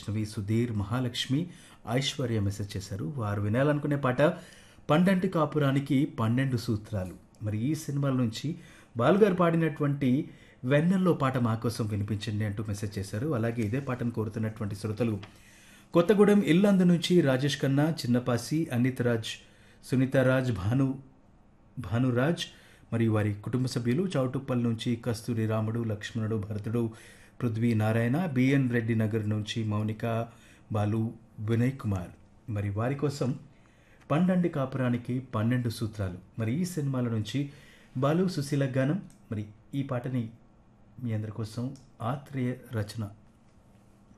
Vaishnavi Sudheer Mahalakshmi Aishwarya message చేశారు వారు వినాలనుకునే పాట పండంటి కాపురానికి పన్నెండు సూత్రాలు మరి ఈ సినిమాల నుంచి బాలుగారు పాడినటువంటి వెన్నెల్లో పాట మా కోసం వినిపించండి అంటూ మెసేజ్ చేశారు అలాగే ఇదే పాటను కోరుతున్నటువంటి శ్రోతలు కొత్తగూడెం ఇల్లందు నుంచి రాజేష్ ఖన్నా చిన్నపాసి అనితరాజ్ సునీతారాజ్ భాను భానురాజ్ మరియు వారి కుటుంబ సభ్యులు చౌటుప్పల్ నుంచి కస్తూరి రాముడు లక్ష్మణుడు భరతుడు పృథ్వీ నారాయణ బిఎన్ రెడ్డి నగర్ నుంచి మౌనిక బాలు వినయ్ కుమార్ మరి వారి కోసం పండండి కాపురానికి పన్నెండు సూత్రాలు మరి ఈ సినిమాల నుంచి బాలు సుశీల గానం మరి ఈ పాటని మీ అందరి కోసం ఆత్రేయ రచన